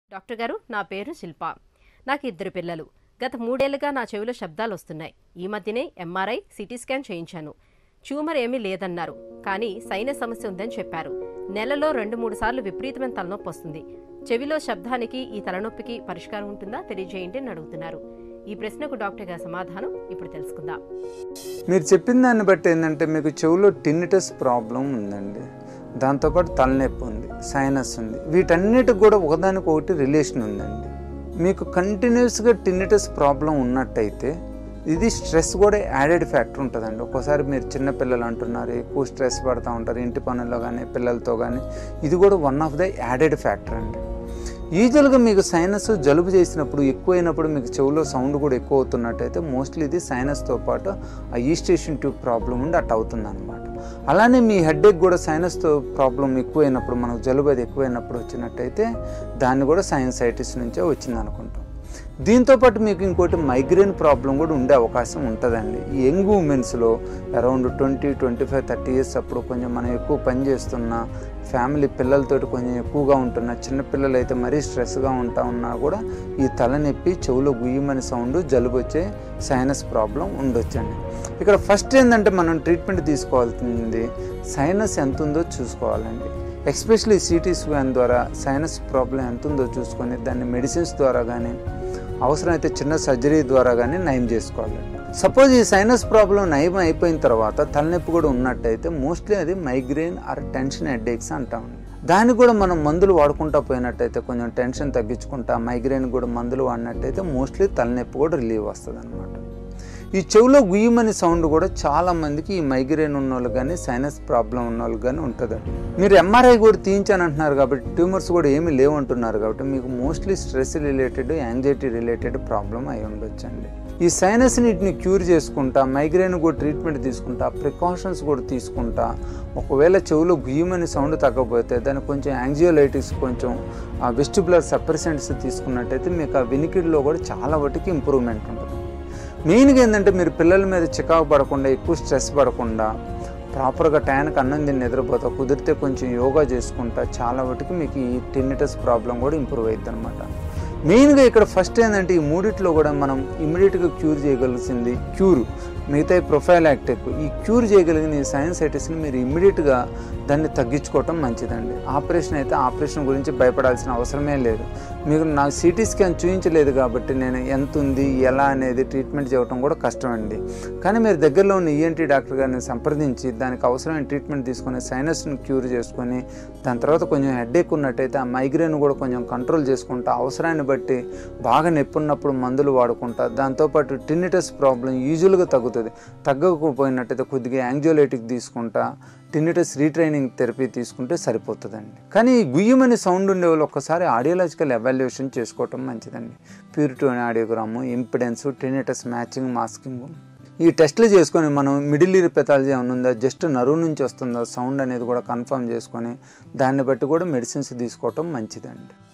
doctor గారు నా పేరు శిల్ప నాకు ఇద్దరు పిల్లలు గత మూడేళ్లుగా నా చెవిలో శబ్దాలు వస్తున్నాయి ఈ మధ్యనే ఎంఆర్ఐ సిటీ స్కాన్ చేయించాను ట్యూమర్ ఏమీ లేదన్నారు కానీ సైనస్ సమస్య ఉందని చెప్పారు నెలలో రెండు మూడు సార్లు విపరీతమైన తలనొప్పి వస్తుంది చెవిలో శబ్దానికి ఈ తలనొప్పికి పరిష్కారం ఉంటుందా తెలియజేయండి అని అడుగుతున్నారు ఈ ప్రశ్నకు డాక్టర్ గారి సమాధానం ఇప్పుడు తెలుసుకుందాం మీరు చెప్పిన దాన్ని బట్టి ఏంటంటే మీకు చెవులో టిన్నిటస్ ప్రాబ్లం ఉందండి దాంతోపాటు తలనొప్పి ఉంది సైనస్ ఉంది వీటన్నిటికి కూడా ఒకదానికి ఒకటి రిలేషన్ ఉందండి మీకు కంటిన్యూస్గా టిన్నిటస్ ప్రాబ్లం ఉన్నట్టయితే ఇది స్ట్రెస్ కూడా యాడెడ్ ఫ్యాక్టర్ ఉంటుందండి ఒక్కోసారి మీరు చిన్న పిల్లలు అంటున్నారు ఎక్కువ స్ట్రెస్ పడుతూ ఉంటారు ఇంటి పనుల్లో కానీ పిల్లలతో కానీ ఇది కూడా one of the added factor అండి యూజువల్గా మీకు సైనస్ జలుబు చేసినప్పుడు ఎక్కువైనప్పుడు మీకు చెవులో సౌండ్ కూడా ఎక్కువ అవుతున్నట్టయితే మోస్ట్లీ ఇది సైనస్తో పాటు ఆ ఈస్టేషన్ ట్యూబ్ ప్రాబ్లం ఉండి అట్ అవుతుంది అనమాట అలానే మీ హెడ్ఏక్ కూడా సైనస్తో ప్రాబ్లం ఎక్కువైనప్పుడు మనకు జలుబు అది ఎక్కువైనప్పుడు వచ్చినట్టయితే దాన్ని కూడా సైనసైటిస్ నుంచే వచ్చింది అనుకుంటాం దీంతోపాటు మీకు ఇంకోటి మైగ్రేన్ ప్రాబ్లం కూడా ఉండే అవకాశం ఉంటుందండి ఈ యంగ్ ఉమెన్స్లో around twenty twenty five thirty years అప్పుడు కొంచెం మనం ఎక్కువ పని చేస్తున్న ఫ్యామిలీ పిల్లలతోటి కొంచెం ఎక్కువగా ఉంటున్న చిన్న పిల్లలు అయితే మరీ స్ట్రెస్గా ఉంటా ఉన్నా కూడా ఈ తలనొప్పి చెవులో గుయ్యమని సౌండ్ జలుబు వచ్చే సైనస్ ప్రాబ్లం ఉండొచ్చండి ఇక్కడ ఫస్ట్ ఏంటంటే మనం ట్రీట్మెంట్ తీసుకోవాల్సింది సైనస్ ఎంత ఉందో చూసుకోవాలండి ఎస్పెషలీ సిటీ స్కాన్ ద్వారా సైనస్ ప్రాబ్లం ఎంత ఉందో చూసుకొని దాన్ని మెడిసిన్స్ ద్వారా కానీ అవసరమైతే చిన్న సర్జరీ ద్వారా కానీ నయం చేసుకోవాలి సపోజ్ ఈ సైనస్ ప్రాబ్లం నయం అయిపోయిన తర్వాత తలనొప్పి కూడా ఉన్నట్టయితే మోస్ట్లీ అది మైగ్రేన్ ఆర్ టెన్షన్ హెడ్ఏక్స్ అంటాం దానికి కూడా మనం మందులు వాడుకుంటా పోయినట్టయితే కొంచెం టెన్షన్ తగ్గించుకుంటా మైగ్రేన్ కూడా మందులు వాడినట్టయితే మోస్ట్లీ తలనొప్పి కూడా రిలీవ్ వస్తుంది అనమాట ఈ చెవిలో గుయ్యమని సౌండ్ కూడా చాలా మందికి ఈ మైగ్రేన్ ఉన్న వాళ్ళు కానీ సైనస్ ప్రాబ్లం ఉన్న వాళ్ళు కానీ ఉంటుందండి మీరు ఎంఆర్ఐ కూడా తీయించాను అంటున్నారు కాబట్టి ట్యూమర్స్ కూడా ఏమీ లేవంటున్నారు కాబట్టి మీకు mostly stress related anxiety related problem అయి ఉండొచ్చండి ఈ సైనస్ నీటిని క్యూర్ చేసుకుంటా మైగ్రేన్ కూడా ట్రీట్మెంట్ తీసుకుంటా ప్రికాషన్స్ కూడా తీసుకుంటా ఒకవేళ చెవిలో గుయ్యమని సౌండ్ తగ్గకపోతే దానికి కొంచెం యాంగ్జియోలైటిక్స్ కొంచెం వెస్టిబులర్ సప్రెసెంట్స్ తీసుకున్నట్టయితే మీకు ఆ వినికిడిలో కూడా చాలా వాటికి ఇంప్రూవ్మెంట్ ఉంటుంది మెయిన్గా ఏంటంటే మీరు పిల్లల మీద చికాకు పడకుండా ఎక్కువ స్ట్రెస్ పడకుండా ప్రాపర్గా టైంకి అన్నం తిని నిద్రపోతా కుదిరితే కొంచెం యోగా చేసుకుంటా చాలా వాటికి మీకు ఈ టెన్నిటస్ ప్రాబ్లం కూడా ఇంప్రూవ్ అవుతుంది అనమాట మెయిన్గా ఇక్కడ ఫస్ట్ ఏంటంటే ఈ మూడిట్లో కూడా మనం ఇమీడియట్గా క్యూర్ చేయగలిసింది క్యూర్ మిగతా ప్రొఫైలాక్టిక్ ఈ క్యూర్ చేయగలిగిన ఈ సైన్సైటిస్ని మీరు ఇమ్మీడియట్గా దాన్ని తగ్గించుకోవటం మంచిదండి ఆపరేషన్ అయితే ఆపరేషన్ గురించి భయపడాల్సిన అవసరమే లేదు మీకు నాకు సిటీ స్కాన్ చూపించలేదు కాబట్టి నేను ఎంత ఉంది ఎలా అనేది ట్రీట్మెంట్ చేయడం కూడా కష్టం అండి కానీ మీరు దగ్గరలో ఉన్న ఈఎన్టీ డాక్టర్ గారిని సంప్రదించి దానికి అవసరమైన ట్రీట్మెంట్ తీసుకొని సైనస్ని క్యూర్ చేసుకొని దాని తర్వాత కొంచెం హెడ్ఏక్ ఉన్నట్టయితే ఆ మైగ్రేన్ కూడా కొంచెం కంట్రోల్ చేసుకుంటా అవసరాన్ని బట్టి బాగా నొప్పి ఉన్నప్పుడు మందులు వాడుకుంటా దాంతోపాటు టిన్నిటస్ ప్రాబ్లం యూజువల్గా తగ్గుతుంది తగ్గకపోయినట్టయితే కొద్దిగా యాంగ్జోలైటిక్ తీసుకుంటా టిన్నిటస్ రీట్రైనింగ్ థెరపీ తీసుకుంటే సరిపోతుందండి కానీ ఈ గుయ్యమని సౌండ్ ఉండే వాళ్ళు ఒక్కసారి ఆడియోలాజికల్ ఎవాల్యుయేషన్ చేసుకోవటం మంచిదండి pure tone audiogram impedance tinnitus matching masking ఈ టెస్ట్లు చేసుకొని మనం మిడిల్ ఇయర్ పెథాలజీ ఏమైనా ఉందా జస్ట్ నరువు నుంచి వస్తుందా సౌండ్ అనేది కూడా కన్ఫర్మ్ చేసుకొని దాన్ని బట్టి కూడా మెడిసిన్స్ తీసుకోవటం మంచిదండి